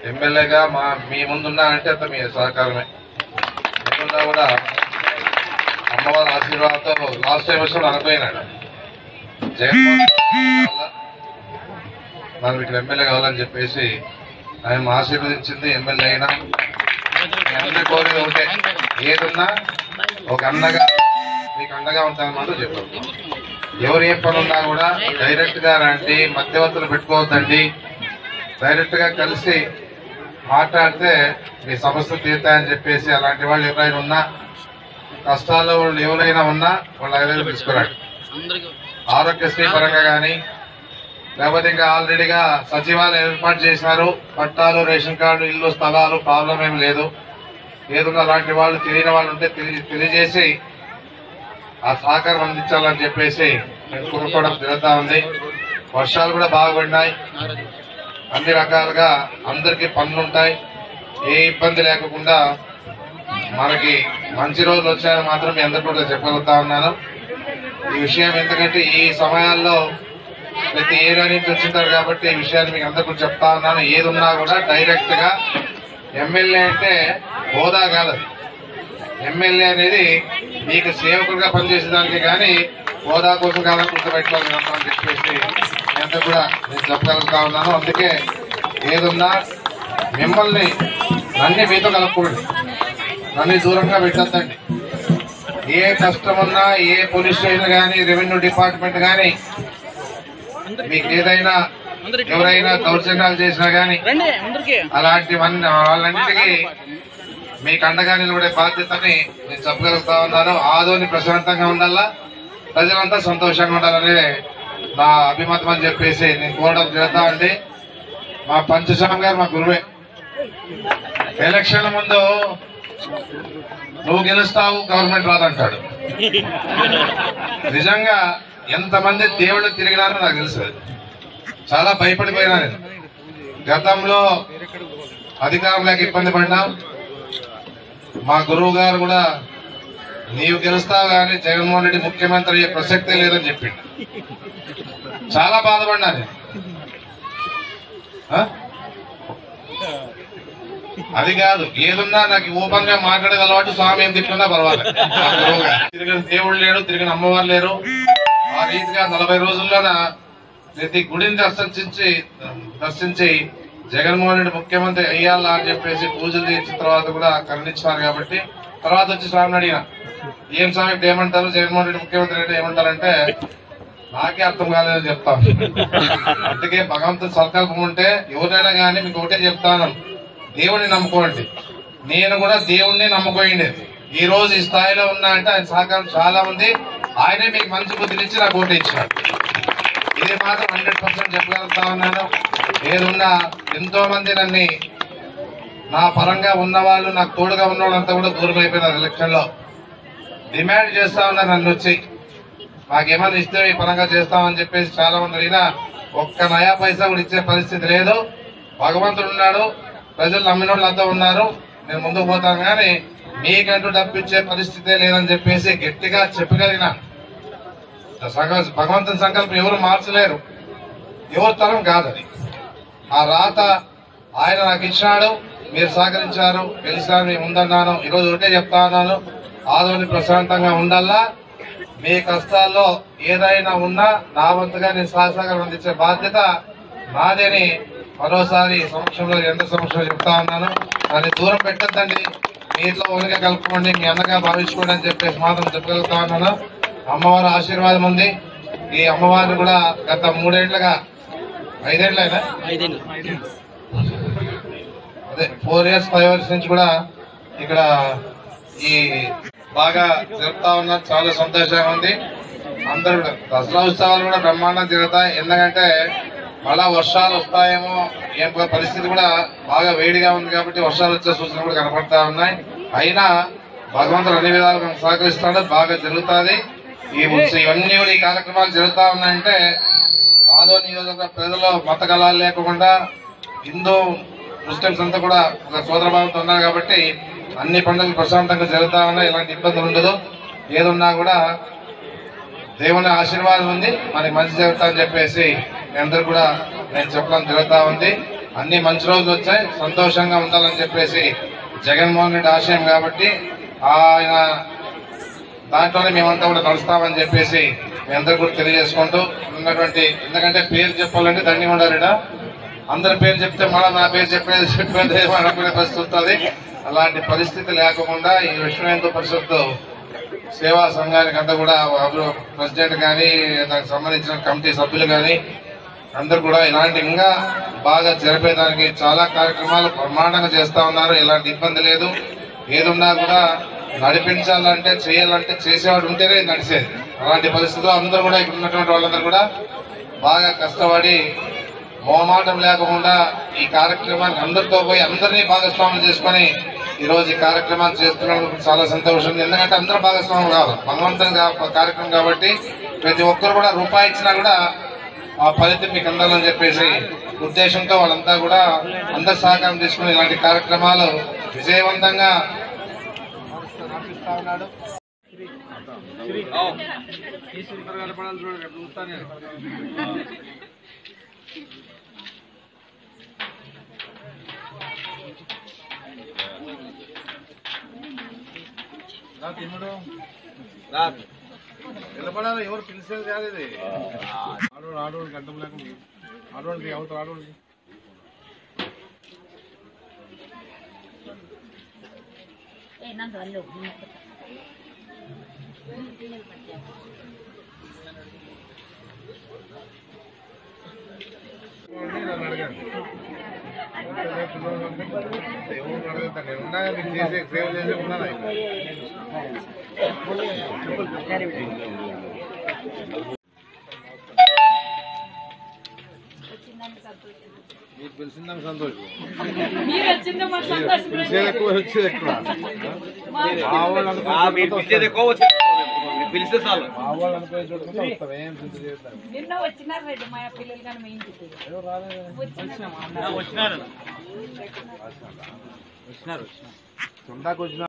ఎమ్మెల్యేగా మా మీ ముందున్నా అంటే అంత మీ సహకారమే లేకుండా కూడా అమ్మవారి ఆశీర్వాదంతో లాస్ట్ టైం వచ్చినప్పుడు అనుకోయినాడు జగన్మోహన్ రెడ్డి వల్ల మనం ఇక్కడ ఎమ్మెల్యే కావాలని చెప్పేసి ఆయన ఆశీర్వదించింది ఎమ్మెల్యే అయినా మీ అందరి కోరిక ఒకటే ఏదున్నా ఒక అన్నగా మీకు అండగా ఉంటానమాట చెప్పారు ఎవరు ఏ పని ఉన్నా కూడా డైరెక్ట్ గా రండి మధ్యవర్తులు పెట్టుకోవద్దండి డైరెక్ట్ గా కలిసి మాట్లాడితే మీ సమస్యలు తీరుతాయని చెప్పేసి అలాంటి వాళ్ళు ఎవరైనా ఉన్నా కష్టాల్లో వాళ్ళు ఎవరైనా ఉన్నా వాళ్ళ దగ్గర తీసుకురండి ఆరోగ్యశ్రీ పరంగా కానీ లేకపోతే ఇంకా ఆల్రెడీగా సచివాలయం ఏర్పాటు చేశారు పట్టాలు రేషన్ కార్డు ఇల్లు స్థలాలు ప్రాబ్లం ఏం లేదు ఏదన్నా అలాంటి వాళ్ళు తెలియని వాళ్ళు ఉంటే తెలియ- తెలియజేసి ఆ సహకారం అందించాలని చెప్పేసి నేను కోరుకోవడం జరుగుతా ఉంది వర్షాలు కూడా బాగా పడినాయి అన్ని రకాలుగా అందరికీ పనులు ఉంటాయి ఏ ఇబ్బంది లేకుండా మనకి మంచి రోజులు వచ్చాయని మాత్రం మీ అందరికీ కూడా చెప్పగలుగుతా ఉన్నాను ఈ విషయం ఎందుకంటే ఈ సమయాల్లో ప్రతి ఏరియా నుంచి వచ్చింటారు కాబట్టి ఈ విషయాన్ని మీకు అందరికీ కూడా చెప్తా ఉన్నాను ఏది ఉన్నా కూడా డైరెక్ట్ గా ఎమ్మెల్యే అంటే హోదా కాదు అది. ఎమ్మెల్యే అనేది మీకు సేవకులుగా పనిచేసేదానికి కానీ హోదా కోసం కాదని గుర్తుపెట్టుకోవాలి అని చెప్పేసి మీ అందరూ కూడా నేను చెప్పగలుగుతా ఉన్నాను అందుకే ఏదున్నా మిమ్మల్ని నన్ను మీతో కలుపుకోండి నన్ను దూరంగా పెట్టద్దండి ఏ కష్టం ఉన్నా ఏ పోలీస్ స్టేషన్ కానీ రెవెన్యూ డిపార్ట్మెంట్ కానీ మీకు ఏదైనా ఎవరైనా దౌర్జన్యాలు చేసినా కానీ రండి అందరికి అలాంటివన్నీ వాళ్ళన్నిటికీ మీకు అండగా నిలబడే బాధ్యతని నేను చెప్పగలుగుతా ఉన్నాను ఆదోని ప్రశాంతంగా ఉండాలా ప్రజలంతా సంతోషంగా ఉండాలనేది నా అభిమతం అని చెప్పేసి నేను కోరడం జరుగుతా అండి మా పంచస్వామి గారు మా గురువే ఎలక్షన్ ముందు నువ్వు గెలుస్తావు గవర్నమెంట్ రాదంటాడు నిజంగా ఎంతమంది దేవుళ్ళు తిరిగినారో నాకు తెలుసు చాలా భయపడిపోయినా నేను గతంలో అధికారం లేక ఇబ్బంది పడినాం మా గురువు గారు కూడా నీవు గెలుస్తావు కానీ జగన్మోహన్ రెడ్డి ముఖ్యమంత్రి అయ్యే ప్రసక్తే లేదని చెప్పిండు చాలా బాధపడినా నేను ఆ? అది కాదు ఏదున్నా నాకు ఓపెన్ గా మాట్లాడగలవాటు స్వామి ఏం తిట్టుకున్నా పర్వాలేదు మా గురువు గారు. తిరిగిన దేవుడు లేడు తిరిగిన అమ్మవారు లేరు ఆ రీతిగా నలభై రోజుల్లోన ప్రతి గుడిని దర్శించి దర్శించి జగన్మోహన్ రెడ్డి ముఖ్యమంత్రి అయ్యాలా అని చెప్పేసి పూజలు చేసిన తర్వాత కూడా కరుణించినారు కాబట్టి తర్వాత వచ్చి స్వామిని అడిగిన ఏం స్వామి ఇప్పుడు ఏమంటారు జగన్మోహన్ రెడ్డి ముఖ్యమంత్రి అంటే ఏమంటారంటే నాకే అర్థం కాలేదని చెప్తాను అందుకే భగవంతుని సంకల్పం ఉంటే ఎవరైనా కానీ మీకు ఒకటే చెప్తాను దేవుడిని నమ్ముకోండి నేను కూడా దేవుణ్ణి నమ్ముకోండి ఈ రోజు ఈ స్థాయిలో ఉన్నా అంటే ఆయన సహకారం చాలా ఉంది ఆయనే మీకు మంచి బుద్ధినిచ్చి నాకు ఓటు ఇచ్చినాడు ఇది మాత్రం హండ్రెడ్ పర్సెంట్ చెప్పగలుగుతా ఉన్నాను ఏదున్నా ఎంతో మంది నన్ను నా పరంగా ఉన్న వాళ్ళు నాకు తోడుగా ఉన్న వాళ్ళంతా కూడా దూరం అయిపోయినారు ఎలక్షన్ లో డిమాండ్ చేస్తా ఉన్నారు నన్ను వచ్చి మాకేమైనా ఇస్తే ఈ పరంగా చేస్తామని చెప్పేసి చాలా మంది అడిగినా ఒక్క నయా పైసా కూడా ఇచ్చే పరిస్థితి లేదు భగవంతుడు ఉన్నాడు ప్రజలు నమ్మిన వాళ్ళంతా ఉన్నారు నేను ముందుకు పోతాను కానీ మీకంటూ డబ్బు ఇచ్చే పరిస్థితే లేదని చెప్పేసి గట్టిగా చెప్పగలిగిన సంకల్ప భగవంతుని సంకల్పం ఎవరు మార్చలేరు ఎవరి తరం కాదని ఆ రాత ఆయన నాకు ఇచ్చినాడు మీరు సహకరించారు గెలిచారు మేము ఉందన్నాను ఈరోజు ఒకటే చెప్తా ఉన్నాను ఆదోని ప్రశాంతంగా ఉండాలా మీ కష్టాల్లో ఏదైనా ఉన్నా నా వంతుగా నేను సహసహకారం అందించే బాధ్యత నాదేని మరోసారి ఈ సమక్షంలో ఎంత సమక్షంలో చెప్తా ఉన్నాను దాన్ని దూరం పెట్టద్దండి మీట్లో ఒకరిగా కలుపుకోండి మీ అన్నగా భావించుకోండి అని చెప్పేసి మాత్రం చెప్పగలుగుతా ఉన్నాను అమ్మవారి ఆశీర్వాదం ఉంది ఈ అమ్మవారిని కూడా గత మూడేళ్లుగా ఐదేళ్లైనా ఐదేళ్ళు అదే ఫోర్ ఇయర్స్ ఫైవ్ ఇయర్స్ నుంచి కూడా ఇక్కడ ఈ బాగా జరుపుతా ఉన్నారు చాలా సంతోషంగా ఉంది అందరూ కూడా దసరా ఉత్సవాలు కూడా బ్రహ్మాండం జరుగుతాయి ఎందుకంటే మళ్ళా వర్షాలు వస్తాయేమో ఏం పరిస్థితి కూడా బాగా వేడిగా ఉంది కాబట్టి వర్షాలు వచ్చే సూచనలు కూడా కనపడతా ఉన్నాయి అయినా భగవంతుడు అన్ని విధాలుగా మనకు సహకరిస్తాడు బాగా జరుగుతుంది ఈ ఉత్సవ ఇవన్నీ కూడా ఈ కార్యక్రమాలు జరుగుతా ఉన్నాయంటే ఆదో నియోజకవర్గ ప్రజలు మత కళాలు లేకుండా హిందూ ముస్లిమ్స్ అంతా కూడా ఒక సోదరభావంతో ఉన్నారు కాబట్టి అన్ని పండుగలు ప్రశాంతంగా జరుగుతా ఉన్నాయి ఎలాంటి ఇబ్బందులు ఉండదు ఏదున్నా కూడా దేవుని ఆశీర్వాదం ఉంది మనకి మంచి జరుగుతా అని చెప్పేసి మీ అందరూ కూడా నేను చెప్పడం జరుగుతా ఉంది అన్ని మంచి రోజులు వచ్చాయి సంతోషంగా ఉండాలని చెప్పేసి జగన్మోహన్ రెడ్డి ఆశయం కాబట్టి ఆయన దాంట్లోనే మేమంతా కూడా నడుస్తామని చెప్పేసి మీ అందరూ కూడా తెలియజేసుకుంటూ ఉన్నటువంటి ఎందుకంటే పేరు చెప్పాలంటే దండి ఉండాలిడ అందరి పేరు చెప్తే మళ్ళీ నా పేరు చెప్పేది చెప్పేది అనుకునే పరిస్థితి వస్తుంది అలాంటి పరిస్థితి లేకుండా ఈ విశ్వ హిందూ పరిషత్ సేవా సంఘానికి అంతా కూడా అభివృ- ప్రెసిడెంట్ కానీ దానికి సంబంధించిన కమిటీ సభ్యులు కానీ అందరూ కూడా ఇలాంటి ఇంకా బాగా జరిపేదానికి చాలా కార్యక్రమాలు బ్రహ్మాండంగా చేస్తా ఉన్నారు ఎలాంటి ఇబ్బంది లేదు ఏదున్నా కూడా నడిపించాలంటే చేయాలంటే చేసేవాడు ఉంటేనే నడిచేది అలాంటి పరిస్థితుల్లో అందరూ కూడా ఇక్కడ ఉన్నటువంటి వాళ్ళందరూ కూడా బాగా కష్టపడి మొహమాటం లేకుండా ఈ కార్యక్రమాన్ని అందరితో పోయి అందరినీ భాగస్వాములు చేసుకొని ఈ రోజు ఈ కార్యక్రమాలు చేస్తున్నందుకు చాలా సంతోషం ఎందుకంటే అందరూ భాగస్వాములు కాదు భగవంతుని కా- కార్యక్రమం కాబట్టి ప్రతి ఒక్కరు కూడా రూపాయి ఇచ్చినా కూడా ఆ ఫలితం మీకు అందాలని చెప్పేసి ఉద్దేశంతో వాళ్ళంతా కూడా అందరి సహకారం తీసుకుని ఇలాంటి కార్యక్రమాలు విజయవంతంగా నిలబడాలి ఎవరు పిలిచేది కాదు ఇది ఆడోడు ఆడోడు గడ్డం లేకుండా ఆడోడికి అవతల ఆడోడికి Eh, nando al lobo. నన్ను అడగండి ఎవరు అడగద్దు నేను ఉన్నాగా మీకు చేసే సేవ చేసే ఉన్నాను మీకు తెలిసిందని సంతోషం మీరు వచ్చిందో మాకు సంతోషం పిలిచేది ఎక్కువ వచ్చేది ఎక్కువ మా వాళ్ళు అనుకునే ఆ, మీరు పిలిచేది ఎక్కువ వచ్చేది ఎక్కువ. మీరు పిలిస్తే చాలు మా వాళ్ళు అనుకునే చోటుకుంటే వస్తాం ఏం చింత చేద్దాం నిన్న వచ్చినారు రెడ్డి మా పిల్లలు కానీ మీ ఇంటికి ఎవరు రాలేదు వచ్చినారు వచ్చినారు తొండాకు వచ్చిన